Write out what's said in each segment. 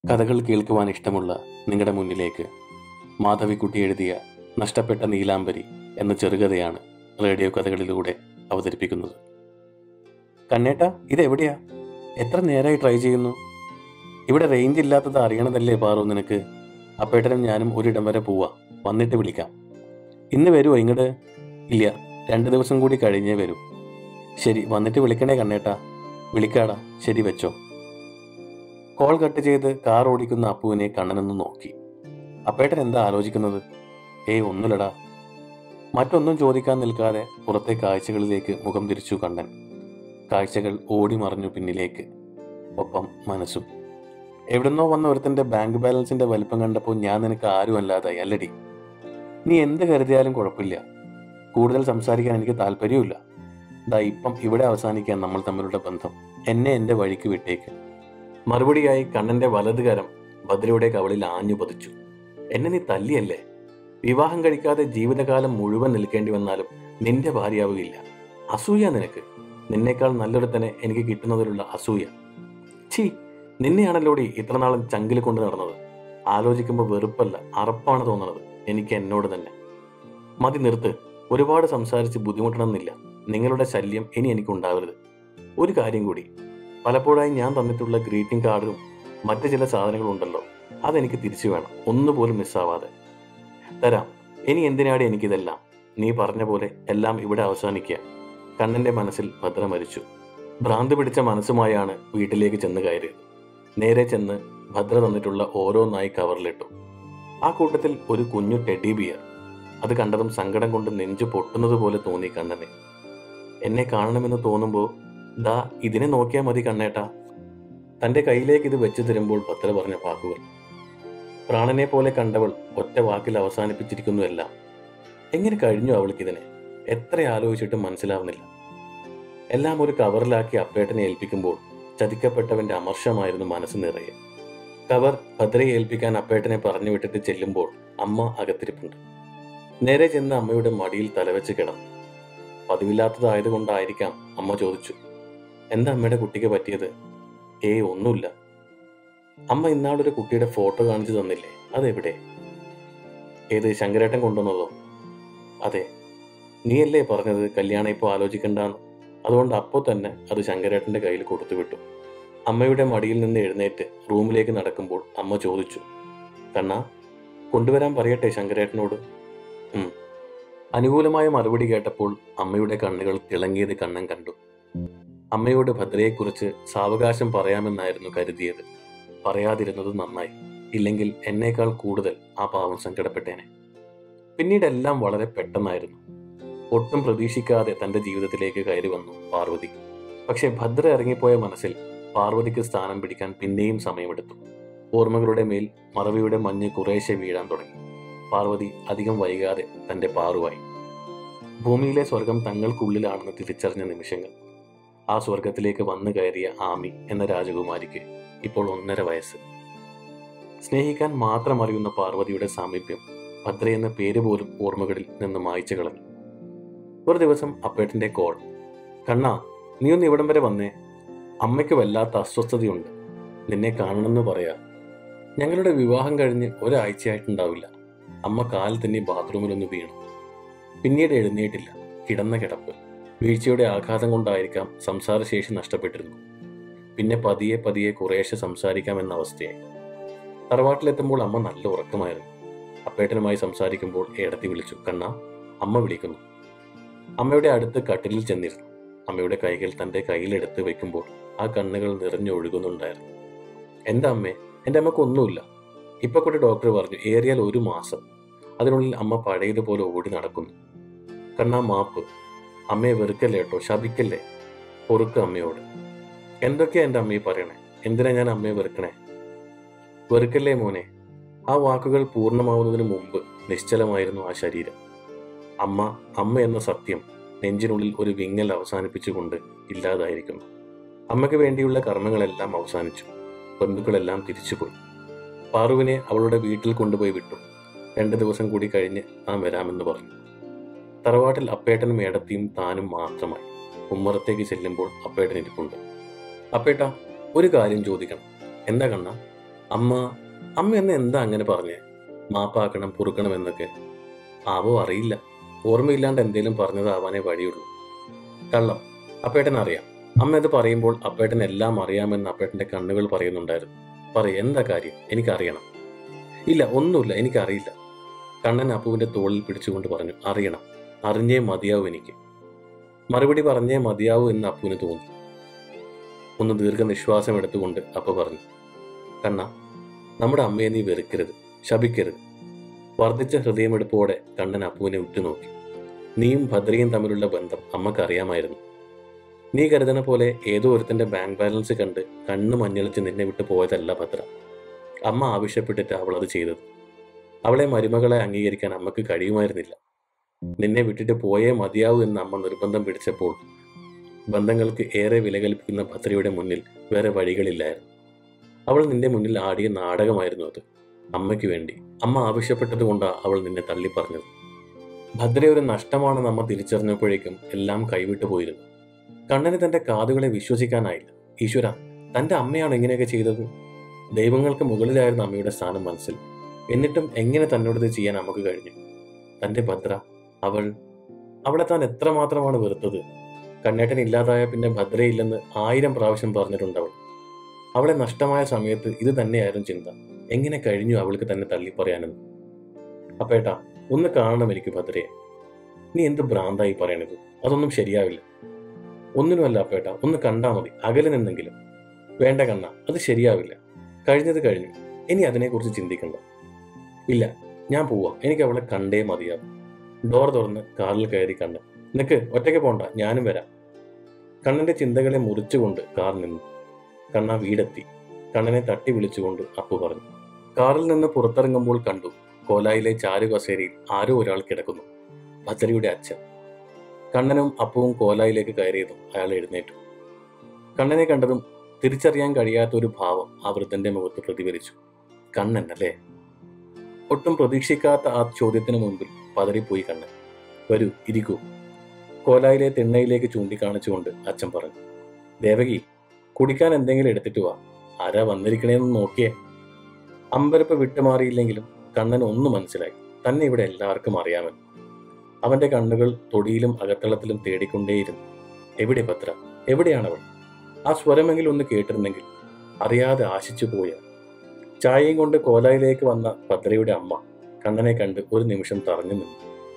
കഥകൾ കേൾക്കുവാൻ ഇഷ്ടമുള്ള നിങ്ങളുടെ മുന്നിലേക്ക് മാധവിക്കുട്ടി എഴുതിയ നഷ്ടപ്പെട്ട നീലാംബരി എന്ന ചെറുകഥയാണ് റേഡിയോ കഥകളിലൂടെ അവതരിപ്പിക്കുന്നത് കണ്ണേട്ട ഇതെവിടെയാ എത്ര നേരമായി ട്രൈ ചെയ്യുന്നു ഇവിടെ റേഞ്ച് ഇല്ലാത്തത് അറിയണതല്ലേ പാറു നിനക്ക് അപ്പേട്ടനും ഞാനും ഒരിടം വരെ പോവാ വന്നിട്ട് വിളിക്കാം ഇന്ന് വരുമോ ഇങ്ങോട്ട് ഇല്ല രണ്ട് ദിവസം കൂടി കഴിഞ്ഞേ വരൂ ശരി വന്നിട്ട് വിളിക്കണേ കണ്ണേട്ടാ വിളിക്കാടാ ശരി വെച്ചോ കോൾ കട്ട് ചെയ്ത് കാർ ഓടിക്കുന്ന അപ്പുവിനെ കണ്ണനൊന്ന് നോക്കി അപ്പേട്ടൻ എന്താ ആലോചിക്കുന്നത് ഏയ് ഒന്നുമില്ലടാ മറ്റൊന്നും ചോദിക്കാൻ നിൽക്കാതെ പുറത്തെ കാഴ്ചകളിലേക്ക് മുഖം തിരിച്ചു കണ്ണൻ കാഴ്ചകൾ ഓടി മറഞ്ഞു പിന്നിലേക്ക് ഒപ്പം മനസ്സും എവിടുന്നോ വന്ന ഒരുത്തന്റെ ബാങ്ക് ബാലൻസിന്റെ വലിപ്പം കണ്ടപ്പോൾ ഞാൻ നിനക്ക് ആരും അല്ലാതായി അല്ലടി നീ എന്ത് കരുതിയാലും കുഴപ്പമില്ല കൂടുതൽ സംസാരിക്കാൻ എനിക്ക് താല്പര്യമില്ല ദാ ഇപ്പം ഇവിടെ അവസാനിക്കാൻ നമ്മൾ തമ്മിലുള്ള ബന്ധം എന്നെ എന്റെ വഴിക്ക് വിട്ടേക്ക് മറുപടിയായി കണ്ണന്റെ വലതുകരം ഭദ്രയുടെ കവളിൽ ആഞ്ഞു പതിച്ചു എന്നെ നീ തല്ലിയല്ലേ വിവാഹം കഴിക്കാതെ ജീവിതകാലം മുഴുവൻ നിൽക്കേണ്ടി വന്നാലും നിന്റെ ഭാര്യയാവുകയില്ല അസൂയ നിനക്ക് നിന്നേക്കാൾ നല്ലൊരുത്തനെ എനിക്ക് കിട്ടുന്നതിലുള്ള അസൂയ ഛീ നിന്നെയാണല്ലോടി ഇത്ര നാളും ചങ്കിൽ കൊണ്ട് നടന്നത് ആലോചിക്കുമ്പോൾ വെറുപ്പല്ല അറപ്പാണ് തോന്നുന്നത് എനിക്ക് എന്നോട് തന്നെ മതി നിർത്ത് ഒരുപാട് സംസാരിച്ച് ബുദ്ധിമുട്ടണമെന്നില്ല നിങ്ങളുടെ ശല്യം ഇനി എനിക്കുണ്ടാവരുത് ഒരു കാര്യം കൂടി പലപ്പോഴായി ഞാൻ തന്നിട്ടുള്ള ഗ്രീറ്റിംഗ് കാർഡും മറ്റു ചില സാധനങ്ങളുണ്ടല്ലോ അതെനിക്ക് തിരിച്ചു വേണം ഒന്നുപോലും മിസ്സാവാതെ തരാം ഇനി എന്തിനാടി എനിക്കിതെല്ലാം നീ പറഞ്ഞ പോലെ എല്ലാം ഇവിടെ അവസാനിക്കുക കണ്ണന്റെ മനസ്സിൽ ഭദ്ര മരിച്ചു ഭ്രാന്ത് പിടിച്ച മനസ്സുമായാണ് വീട്ടിലേക്ക് ചെന്ന് കയറിയത് നേരെ ചെന്ന് ഭദ്ര തന്നിട്ടുള്ള ഓരോന്നായി കവറിലിട്ടു ആ കൂട്ടത്തിൽ ഒരു കുഞ്ഞു ടെഡി ബിയർ അത് കണ്ടതും സങ്കടം കൊണ്ട് നെഞ്ചു പൊട്ടുന്നത് പോലെ തോന്നി കണ്ണനെ എന്നെ കാണണമെന്ന് തോന്നുമ്പോൾ ദാ ഇതിനെ നോക്കിയാൽ മതി കണ്ണേട്ടാ തന്റെ കയ്യിലേക്ക് ഇത് വെച്ചു തരുമ്പോൾ ഭദ്ര പറഞ്ഞ വാക്കുകൾ പ്രാണനെ പോലെ കണ്ടവൾ ഒറ്റ വാക്കിൽ അവസാനിപ്പിച്ചിരിക്കുന്നു എല്ലാം എങ്ങനെ കഴിഞ്ഞു അവൾക്കിതിനെ എത്ര ആലോചിച്ചിട്ടും മനസ്സിലാവുന്നില്ല എല്ലാം ഒരു കവറിലാക്കി അപ്പേട്ടനെ ഏൽപ്പിക്കുമ്പോൾ ചതിക്കപ്പെട്ടവന്റെ അമർഷമായിരുന്നു മനസ്സ് നിറയെ കവർ ഭദ്രയെ ഏൽപ്പിക്കാൻ അപ്പേട്ടനെ പറഞ്ഞു വിട്ടിട്ട് ചെല്ലുമ്പോൾ അമ്മ അകത്തിരിപ്പുണ്ട് നേരെ ചെന്ന് അമ്മയുടെ മടിയിൽ തലവെച്ച് കിടന്നു പതിവില്ലാത്തതായതുകൊണ്ടായിരിക്കാം അമ്മ ചോദിച്ചു എന്താ അമ്മയുടെ കുട്ടിക്ക് പറ്റിയത് ഏയ് ഒന്നുമില്ല അമ്മ ഇന്നാളൊരു കുട്ടിയുടെ ഫോട്ടോ കാണിച്ചു തന്നില്ലേ അതെവിടെ ഏത് ശങ്കരേട്ടൻ കൊണ്ടുവന്നതോ അതെ നീയല്ലേ പറഞ്ഞത് കല്യാണം ഇപ്പോൾ ആലോചിക്കണ്ടെന്ന് അതുകൊണ്ട് അപ്പോൾ തന്നെ അത് ശങ്കരേട്ടന്റെ കയ്യിൽ കൊടുത്തു വിട്ടു അമ്മയുടെ മടിയിൽ നിന്ന് എഴുന്നേറ്റ് റൂമിലേക്ക് നടക്കുമ്പോൾ അമ്മ ചോദിച്ചു കണ്ണാ കൊണ്ടുവരാൻ പറയട്ടെ ശങ്കരേട്ടനോട് ഉം. അനുകൂലമായ മറുപടി കേട്ടപ്പോൾ അമ്മയുടെ കണ്ണുകൾ തിളങ്ങിയത് കണ്ണൻ കണ്ടു അമ്മയോട് ഭദ്രയെക്കുറിച്ച് സാവകാശം പറയാമെന്നായിരുന്നു കരുതിയത് പറയാതിരുന്നത് നന്നായി ഇല്ലെങ്കിൽ എന്നേക്കാൾ കൂടുതൽ ആ പാവം സങ്കടപ്പെട്ടേനെ പിന്നീട് എല്ലാം വളരെ പെട്ടെന്നായിരുന്നു ഒട്ടും പ്രതീക്ഷിക്കാതെ തന്റെ ജീവിതത്തിലേക്ക് കയറി വന്നു പാർവതി പക്ഷെ ഭദ്ര ഇറങ്ങിപ്പോയ മനസ്സിൽ പാർവതിക്ക് സ്ഥാനം പിടിക്കാൻ പിന്നെയും സമയമെടുത്തു ഓർമ്മകളുടെ മേൽ മറവിയുടെ മഞ്ഞ് കുറേശ്ശെ വീഴാൻ തുടങ്ങി പാർവതി അധികം വൈകാതെ തന്റെ പാറുവായി ഭൂമിയിലെ സ്വർഗം തങ്ങൾക്കുള്ളിലാണെന്ന് തിരിച്ചറിഞ്ഞ നിമിഷങ്ങൾ ആ സ്വർഗത്തിലേക്ക് വന്നു കയറിയ ആമി എന്ന രാജകുമാരിക്ക് ഇപ്പോൾ ഒന്നര വയസ്സ് സ്നേഹിക്കാൻ മാത്രം അറിയുന്ന പാർവതിയുടെ സാമീപ്യം ഭദ്ര എന്ന പേര് പോലും ഓർമ്മകളിൽ നിന്ന് മായ്ച്ചു കളഞ്ഞു ഒരു ദിവസം അപ്പേട്ടന്റെ കോൾ കണ്ണാ നീ ഒന്ന് ഇവിടം വരെ വന്നേ അമ്മയ്ക്ക് വല്ലാത്ത അസ്വസ്ഥതയുണ്ട് നിന്നെ കാണണമെന്ന് പറയാ ഞങ്ങളുടെ വിവാഹം കഴിഞ്ഞ് ഒരാഴ്ചയായിട്ടുണ്ടാവില്ല അമ്മ കാൽ തന്നെ ബാത്റൂമിലൊന്ന് വീണു പിന്നീട് എഴുന്നേറ്റില്ല കിടന്ന കിടപ്പ് വീഴ്ചയുടെ ആഘാതം കൊണ്ടായിരിക്കാം സംസാരശേഷി നഷ്ടപ്പെട്ടിരുന്നു പിന്നെ പതിയെ പതിയെ കുറേശ്ശെ സംസാരിക്കാമെന്ന അവസ്ഥയായി തറവാട്ടിലെത്തുമ്പോൾ അമ്മ നല്ല ഉറക്കമായിരുന്നു അപ്പേട്ടനുമായി സംസാരിക്കുമ്പോൾ ഏടത്തി വിളിച്ചു കണ്ണ അമ്മ വിളിക്കുന്നു അമ്മയുടെ അടുത്ത് കട്ടിലിൽ ചെന്നിരുന്നു അമ്മയുടെ കൈകൾ തന്റെ കയ്യിലെടുത്ത് വെക്കുമ്പോൾ ആ കണ്ണുകൾ നിറഞ്ഞൊഴുകുന്നുണ്ടായിരുന്നു എന്താ അമ്മേ എൻ്റെ അമ്മക്ക് ഒന്നുമില്ല ഇപ്പൊ കൂടെ ഡോക്ടർ പറഞ്ഞു ഏറിയാൽ ഒരു മാസം അതിനുള്ളിൽ അമ്മ പഴയതുപോലെ ഓടി നടക്കുന്നു കണ്ണാ മാപ്പ് അമ്മയെ വെറുക്കല്ലേ കേട്ടോ ശപിക്കല്ലേ പൊറുക്ക് അമ്മയോട് എന്തൊക്കെയാ എൻ്റെ അമ്മയെ പറയണേ എന്തിനാ ഞാൻ അമ്മയെ വെറുക്കണേ വെറുക്കല്ലേ മോനെ ആ വാക്കുകൾ പൂർണ്ണമാവുന്നതിന് മുമ്പ് നിശ്ചലമായിരുന്നു ആ ശരീരം അമ്മ അമ്മ എന്ന സത്യം നെഞ്ചിനുള്ളിൽ ഒരു വിങ്ങൽ അവസാനിപ്പിച്ചുകൊണ്ട് ഇല്ലാതായിരിക്കുന്നു അമ്മയ്ക്ക് വേണ്ടിയുള്ള കർമ്മങ്ങളെല്ലാം അവസാനിച്ചു ബന്ധുക്കളെല്ലാം തിരിച്ചുപോയി പാറുവിനെ അവളുടെ വീട്ടിൽ കൊണ്ടുപോയി വിട്ടു രണ്ട് ദിവസം കൂടി കഴിഞ്ഞ് താൻ വരാമെന്ന് പറഞ്ഞു തറവാട്ടിൽ അപ്പേട്ടനും ഏടത്തിയും താനും മാത്രമായി ഉമ്മറത്തേക്ക് ചെല്ലുമ്പോൾ അപ്പേട്ടൻ ഇരിപ്പുണ്ട് അപ്പേട്ട ഒരു കാര്യം ചോദിക്കണം എന്താ കണ്ണ അമ്മ അമ്മ എന്നെ എന്താ അങ്ങനെ പറഞ്ഞേ മാപ്പാക്കണം പൊറുക്കണം എന്നൊക്കെ ആവോ അറിയില്ല ഓർമ്മയില്ലാണ്ട് എന്തേലും പറഞ്ഞതാവാനേ വഴിയുള്ളൂ കള്ളം അപ്പേട്ടൻ അറിയാം അമ്മ ഇത് പറയുമ്പോൾ അപ്പേട്ടൻ എല്ലാം അറിയാമെന്ന് അപ്പേട്ടന്റെ കണ്ണുകൾ പറയുന്നുണ്ടായിരുന്നു പറയ എന്താ കാര്യം എനിക്കറിയണം ഇല്ല ഒന്നുമില്ല എനിക്കറിയില്ല കണ്ണൻ അപ്പുവിന്റെ തോളിൽ പിടിച്ചുകൊണ്ട് പറഞ്ഞു അറിയണം അറിഞ്ഞേ മതിയാവൂ എനിക്ക് മറുപടി പറഞ്ഞേ മതിയാവൂ എന്ന് അപ്പുവിന് തോന്നി ഒന്ന് ദീർഘനിശ്വാസം എടുത്തുകൊണ്ട് അപ്പ പറഞ്ഞു കണ്ണ നമ്മുടെ അമ്മയെ നീ വെറുക്കരുത് ശപിക്കരുത് വർദ്ധിച്ച ഹൃദയമെടുപ്പോടെ കണ്ണൻ അപ്പുവിനെ ഉറ്റുനോക്കി നീയും ഭദ്രയും തമ്മിലുള്ള ബന്ധം അമ്മക്കറിയാമായിരുന്നു നീ കരുതണ പോലെ ഏതോ ഒരുത്തന്റെ ബാങ്ക് ബാലൻസ് കണ്ട് കണ്ണ് മഞ്ഞളിച്ച് നിന്നെ വിട്ടു പോയതല്ല ഭദ്ര അമ്മ ആവശ്യപ്പെട്ടിട്ട് അവൾ അത് ചെയ്തത് അവളെ മരുമകളെ അംഗീകരിക്കാൻ അമ്മക്ക് കഴിയുമായിരുന്നില്ല നിന്നെ വിട്ടിട്ട് പോയേ മതിയാവൂ എന്ന് അമ്മ നിർബന്ധം പിടിച്ചപ്പോൾ ബന്ധങ്ങൾക്ക് ഏറെ വില കൽപ്പിക്കുന്ന ഭദ്രയുടെ മുന്നിൽ വേറെ വഴികളില്ലായിരുന്നു അവൾ നിന്റെ മുന്നിൽ ആടിയ നാടകമായിരുന്നു അത് അമ്മയ്ക്ക് വേണ്ടി അമ്മ ആവശ്യപ്പെട്ടത് കൊണ്ടാണ് അവൾ നിന്നെ തള്ളി പറഞ്ഞത് ഭദ്ര ഒരു നഷ്ടമാണെന്ന് അമ്മ തിരിച്ചറിഞ്ഞപ്പോഴേക്കും എല്ലാം കൈവിട്ടു പോയിരുന്നു കണ്ണന് തന്റെ കാതുകളെ വിശ്വസിക്കാനായില്ല ഈശ്വര തന്റെ അമ്മയാണ് ഇങ്ങനെയൊക്കെ ചെയ്തത് ദൈവങ്ങൾക്ക് മുകളിലായിരുന്നു അമ്മയുടെ സ്ഥാനം മനസ്സിൽ എന്നിട്ടും എങ്ങനെ തന്നോടത് ചെയ്യാൻ നമുക്ക് കഴിഞ്ഞു തന്റെ ഭദ്ര അവൾ അവളെ താൻ എത്രമാത്രമാണ് വെറുത്തത് കണ്ണേട്ടൻ ഇല്ലാതായ പിന്നെ ഭദ്രയില്ലെന്ന് ആയിരം പ്രാവശ്യം പറഞ്ഞിട്ടുണ്ട് അവൾ അവളെ നഷ്ടമായ സമയത്ത് ഇത് തന്നെയായിരുന്നു ചിന്ത എങ്ങനെ കഴിഞ്ഞു അവൾക്ക് തന്നെ തള്ളി പറയാനെന്ന് അപ്പേട്ടാ ഒന്ന് കാണണം എനിക്ക് ഭദ്രയെ നീ എന്ത് ഭ്രാന്തായി പറയണത് അതൊന്നും ശരിയാവില്ല ഒന്നിനുമല്ല അപ്പേട്ട ഒന്ന് കണ്ടാ മതി അകലെ നിന്നെങ്കിലും വേണ്ട കണ്ണ അത് ശരിയാവില്ല കഴിഞ്ഞത് കഴിഞ്ഞു ഇനി അതിനെക്കുറിച്ച് ചിന്തിക്കണ്ട ഇല്ല ഞാൻ പോവാ എനിക്ക് അവളെ കണ്ടേ മതിയാവും ഡോർ തുറന്ന് കാറിൽ കയറി കണ്ണ് നിനക്ക് ഒറ്റയ്ക്ക് പോണ്ട ഞാനും വരാം കണ്ണന്റെ ചിന്തകളെ മുറിച്ചുകൊണ്ട് കാർ നിന്നു കണ്ണ വീടെത്തി കണ്ണനെ തട്ടി വിളിച്ചുകൊണ്ട് അപ്പു പറഞ്ഞു കാറിൽ നിന്ന് പുറത്തിറങ്ങുമ്പോൾ കണ്ടു കോലായിലെ ചാരു കസേരയിൽ ആരോ ഒരാൾ കിടക്കുന്നു ഭദ്രയുടെ അച്ഛൻ കണ്ണനും അപ്പവും കോലായിലേക്ക് കയറിയതും അയാൾ എഴുന്നേറ്റു കണ്ണനെ കണ്ടതും തിരിച്ചറിയാൻ കഴിയാത്ത ഒരു ഭാവം ആ വൃദ്ധന്റെ മുഖത്ത് പ്രതിഫലിച്ചു കണ്ണൻ അല്ലേ ഒട്ടും പ്രതീക്ഷിക്കാത്ത ആ ചോദ്യത്തിന് മുൻപിൽ പതറിപ്പോയി കണ്ണൻ വരൂ ഇരിക്കൂ കോലായിലെ തിണ്ണയിലേക്ക് ചൂണ്ടിക്കാണിച്ചുകൊണ്ട് അച്ഛൻ പറഞ്ഞു ദേവകി കുടിക്കാൻ എന്തെങ്കിലും എടുത്തിട്ട് വാ ആരാ വന്നിരിക്കണേന്ന് നോക്കിയേ അമ്പരപ്പ് വിട്ടുമാറിയില്ലെങ്കിലും കണ്ണൻ ഒന്ന് മനസ്സിലായി തന്നെ ഇവിടെ എല്ലാവർക്കും അറിയാമെന്ന് അവന്റെ കണ്ണുകൾ തൊടിയിലും അകത്തളത്തിലും തേടിക്കൊണ്ടേയിരുന്നു എവിടെ ഭദ്ര എവിടെയാണവൾ ആ സ്വരമെങ്കിലും ഒന്ന് കേട്ടിരുന്നെങ്കിൽ അറിയാതെ ആശിച്ചു പോയ ചായയും കൊണ്ട് കോലായിലേക്ക് വന്ന ഭദ്രയുടെ അമ്മ കണ്ണനെ കണ്ട് ഒരു നിമിഷം തറഞ്ഞു നിന്നു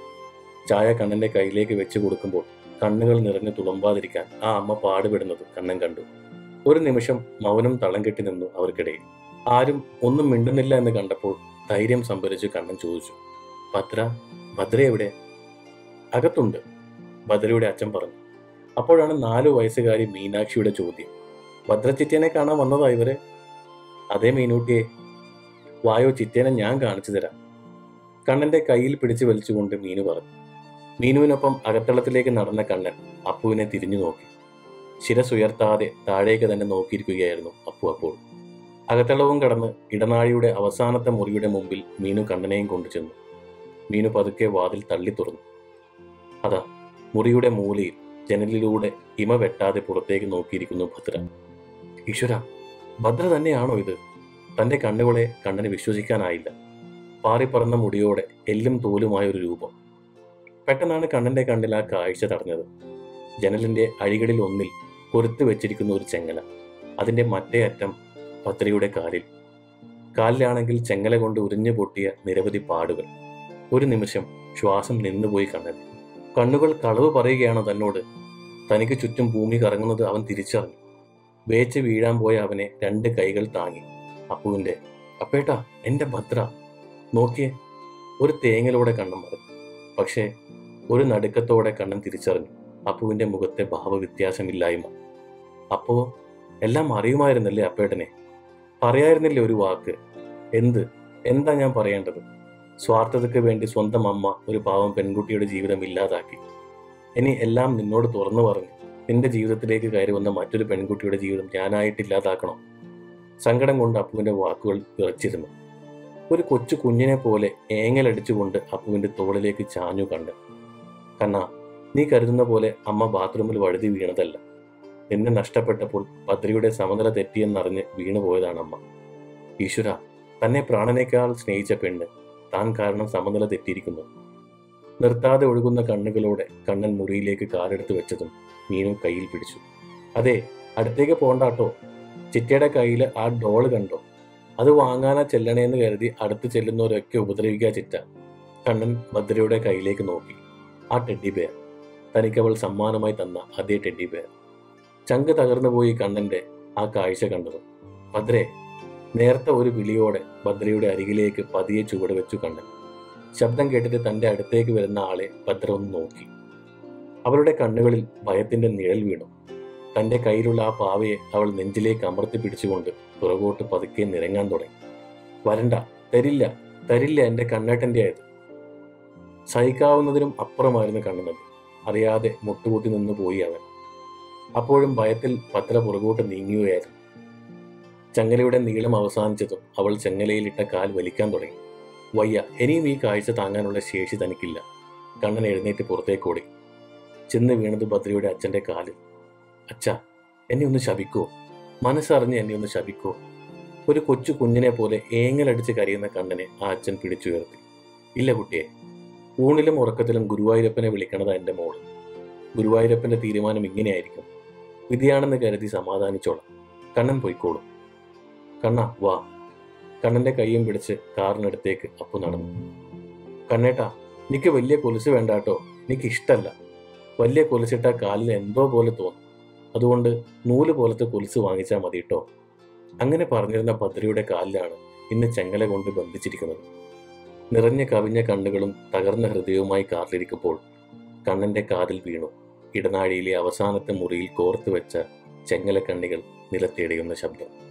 ചായ കണ്ണന്റെ കയ്യിലേക്ക് വെച്ചു കൊടുക്കുമ്പോൾ കണ്ണുകൾ നിറഞ്ഞു തുളുമ്പാതിരിക്കാൻ ആ അമ്മ പാടുപെടുന്നത് കണ്ണൻ കണ്ടു ഒരു നിമിഷം മൗനം തളം കെട്ടി നിന്നു അവർക്കിടയിൽ ആരും ഒന്നും മിണ്ടുന്നില്ല എന്ന് കണ്ടപ്പോൾ ധൈര്യം സംഭരിച്ച് കണ്ണൻ ചോദിച്ചു ഭദ്ര ഭദ്ര എവിടെ അകത്തുണ്ട് ഭദ്രയുടെ അച്ഛൻ പറഞ്ഞു അപ്പോഴാണ് നാലു വയസ്സുകാരി മീനാക്ഷിയുടെ ചോദ്യം ഭദ്ര ചിറ്റേനെ കാണാൻ വന്നതാ ഇവരെ അതേ മീനൂട്ടിയെ വായോ ചിറ്റേനെ ഞാൻ കാണിച്ചു തരാം കണ്ണന്റെ കയ്യിൽ പിടിച്ചു വലിച്ചുകൊണ്ട് മീനു പറഞ്ഞു മീനുവിനൊപ്പം അകത്തളത്തിലേക്ക് നടന്ന കണ്ണൻ അപ്പുവിനെ തിരിഞ്ഞു നോക്കി ശിരസുയർത്താതെ താഴേക്ക് തന്നെ നോക്കിയിരിക്കുകയായിരുന്നു അപ്പു അപ്പോൾ അകത്തളവും കടന്ന് ഇടനാഴിയുടെ അവസാനത്തെ മുറിയുടെ മുമ്പിൽ മീനു കണ്ണനെയും കൊണ്ടു ചെന്നു മീനു പതുക്കെ വാതിൽ തള്ളി തുറന്നു അതാ മുറിയുടെ മൂലയിൽ ജനലിലൂടെ ഇമ വെട്ടാതെ പുറത്തേക്ക് നോക്കിയിരിക്കുന്നു ഭദ്ര ഈശ്വര ഭദ്ര തന്നെയാണോ ഇത് തന്റെ കണ്ണുകളെ കണ്ണന് വിശ്വസിക്കാനായില്ല പാറിപ്പറന്ന മുടിയോടെ എല്ലും തോലുമായ ഒരു രൂപം പെട്ടെന്നാണ് കണ്ണന്റെ കണ്ണിൽ ആ കാഴ്ച തടഞ്ഞത് ജനലിന്റെ അഴികളിൽ ഒന്നിൽ കൊരുത്തു വെച്ചിരിക്കുന്ന ഒരു ചെങ്ങല അതിന്റെ മറ്റേ അറ്റം ഭദ്രയുടെ കാലിൽ കാലിലാണെങ്കിൽ ചെങ്ങല കൊണ്ട് ഉരിഞ്ഞു പൊട്ടിയ നിരവധി പാടുകൾ ഒരു നിമിഷം ശ്വാസം നിന്നുപോയി കണ്ണൻ കണ്ണുകൾ കളവ് പറയുകയാണോ തന്നോട് തനിക്ക് ചുറ്റും ഭൂമി കറങ്ങുന്നത് അവൻ തിരിച്ചറിഞ്ഞു വേച്ച് വീഴാൻ പോയ അവനെ രണ്ട് കൈകൾ താങ്ങി അപ്പുവിന്റെ അപ്പേട്ടാ എന്റെ ഭദ്ര നോക്കിയേ ഒരു തേങ്ങലോടെ കണ്ണൻ മറന്നു പക്ഷേ ഒരു നടുക്കത്തോടെ കണ്ണൻ തിരിച്ചറിഞ്ഞു അപ്പുവിന്റെ മുഖത്തെ ഭാവവ്യത്യാസമില്ലായ്മ അപ്പോ എല്ലാം അറിയുമായിരുന്നല്ലേ അപ്പേട്ടനെ പറയായിരുന്നില്ലേ ഒരു വാക്ക് എന്ത് എന്താ ഞാൻ പറയേണ്ടത് സ്വാർത്ഥതയ്ക്ക് വേണ്ടി സ്വന്തം അമ്മ ഒരു പാവം പെൺകുട്ടിയുടെ ജീവിതം ഇല്ലാതാക്കി ഇനി എല്ലാം നിന്നോട് തുറന്നു പറഞ്ഞു നിന്റെ ജീവിതത്തിലേക്ക് കയറി വന്ന മറ്റൊരു പെൺകുട്ടിയുടെ ജീവിതം ഞാനായിട്ട് ഇല്ലാതാക്കണോ സങ്കടം കൊണ്ട് അപ്പുവിന്റെ വാക്കുകൾ വിറച്ചിരുന്നു ഒരു കൊച്ചു കുഞ്ഞിനെ പോലെ ഏങ്ങലടിച്ചുകൊണ്ട് അപ്പുവിന്റെ തോളിലേക്ക് ചാഞ്ഞു കണ്ട് കണ്ണ നീ കരുതുന്ന പോലെ അമ്മ ബാത്റൂമിൽ വഴുതി വീണതല്ല നിന്നെ നഷ്ടപ്പെട്ടപ്പോൾ ഭദ്രയുടെ സമനില തെറ്റിയെന്നറിഞ്ഞ് വീണുപോയതാണ് അമ്മ ഈശ്വര തന്നെ പ്രാണനേക്കാൾ സ്നേഹിച്ച പെണ്ണ് താൻ കാരണം സമനില തെറ്റിയിരിക്കുന്നു നിർത്താതെ ഒഴുകുന്ന കണ്ണുകളോടെ കണ്ണൻ മുറിയിലേക്ക് കാലെടുത്ത് വെച്ചതും മീനു കയ്യിൽ പിടിച്ചു അതെ അടുത്തേക്ക് പോണ്ടാട്ടോ ചിറ്റയുടെ കയ്യിൽ ആ ഡോള് കണ്ടോ അത് വാങ്ങാനാ ചെല്ലണേന്ന് കരുതി അടുത്ത് ചെല്ലുന്നവരൊക്കെ ഉപദ്രവിക്കുക ചിറ്റ കണ്ണൻ ഭദ്രയുടെ കയ്യിലേക്ക് നോക്കി ആ ടെഡി ബെയർ തനിക്കവൾ സമ്മാനമായി തന്ന അതേ ടെഡി ബെയർ ചങ്ക് തകർന്നു പോയി കണ്ണന്റെ ആ കാഴ്ച കണ്ടതും ഭദ്രേ നേരത്തെ ഒരു വിളിയോടെ ഭദ്രയുടെ അരികിലേക്ക് പതിയെ ചുവട് വെച്ചു കണ്ണൻ ശബ്ദം കേട്ടിട്ട് തന്റെ അടുത്തേക്ക് വരുന്ന ആളെ ഭദ്ര ഒന്ന് നോക്കി അവളുടെ കണ്ണുകളിൽ ഭയത്തിന്റെ നിഴൽ വീണു തന്റെ കയ്യിലുള്ള ആ പാവയെ അവൾ നെഞ്ചിലേക്ക് അമർത്തി പിടിച്ചുകൊണ്ട് പുറകോട്ട് പതുക്കെ നിരങ്ങാൻ തുടങ്ങി വരണ്ട തരില്ല തരില്ല എന്റെ കണ്ണേട്ടന്റെ ആയത് സഹിക്കാവുന്നതിനും അപ്പുറമായിരുന്നു കണ്ണുന്നത് അറിയാതെ മുട്ടുകുത്തി നിന്ന് പോയി അവൻ അപ്പോഴും ഭയത്തിൽ ഭദ്ര പുറകോട്ട് നീങ്ങുകയായിരുന്നു ചങ്ങലയുടെ നീളം അവസാനിച്ചതും അവൾ ചെങ്ങലയിലിട്ട കാൽ വലിക്കാൻ തുടങ്ങി വയ്യ ഇനിയും ഈ കാഴ്ച താങ്ങാനുള്ള ശേഷി തനിക്കില്ല കണ്ണൻ എഴുന്നേറ്റ് പുറത്തേക്കോടി ചെന്ന് വീണത് ഭദ്രയുടെ അച്ഛന്റെ കാലിൽ അച്ഛ എന്നെ ഒന്ന് ശപിക്കോ മനസ്സറിഞ്ഞ് എന്നെ ഒന്ന് ശപിക്കോ ഒരു കൊച്ചു കുഞ്ഞിനെ പോലെ ഏങ്ങലടിച്ച് കരയുന്ന കണ്ണനെ ആ അച്ഛൻ പിടിച്ചുയർത്തി ഇല്ല കുട്ടിയെ ഊണിലും ഉറക്കത്തിലും ഗുരുവായൂരപ്പനെ വിളിക്കണതാ എൻ്റെ മോള് ഗുരുവായൂരപ്പന്റെ തീരുമാനം ഇങ്ങനെയായിരിക്കും വിധിയാണെന്ന് കരുതി സമാധാനിച്ചോളാം കണ്ണൻ പൊയ്ക്കോളും കണ്ണ വാ കണ്ണന്റെ കൈയും പിടിച്ച് കാറിനടുത്തേക്ക് അപ്പു നടന്നു കണ്ണേട്ടാ നിക്ക് വലിയ കൊലുസ് വേണ്ട കേട്ടോ നിക്ക് ഇഷ്ടല്ല വലിയ കൊലുസിട്ട കാലിൽ എന്തോ പോലെ തോന്നും അതുകൊണ്ട് നൂല് പോലത്തെ കൊലുസ് വാങ്ങിച്ചാൽ മതി കേട്ടോ അങ്ങനെ പറഞ്ഞിരുന്ന ഭദ്രയുടെ കാലിലാണ് ഇന്ന് ചെങ്ങല കൊണ്ട് ബന്ധിച്ചിരിക്കുന്നത് നിറഞ്ഞ കവിഞ്ഞ കണ്ണുകളും തകർന്ന ഹൃദയവുമായി കാറിലിരിക്കുമ്പോൾ കണ്ണന്റെ കാതിൽ വീണു ഇടനാഴിയിലെ അവസാനത്തെ മുറിയിൽ കോർത്തു വെച്ച ചെങ്ങല കണ്ണികൾ നിലത്തിടയുന്ന ശബ്ദം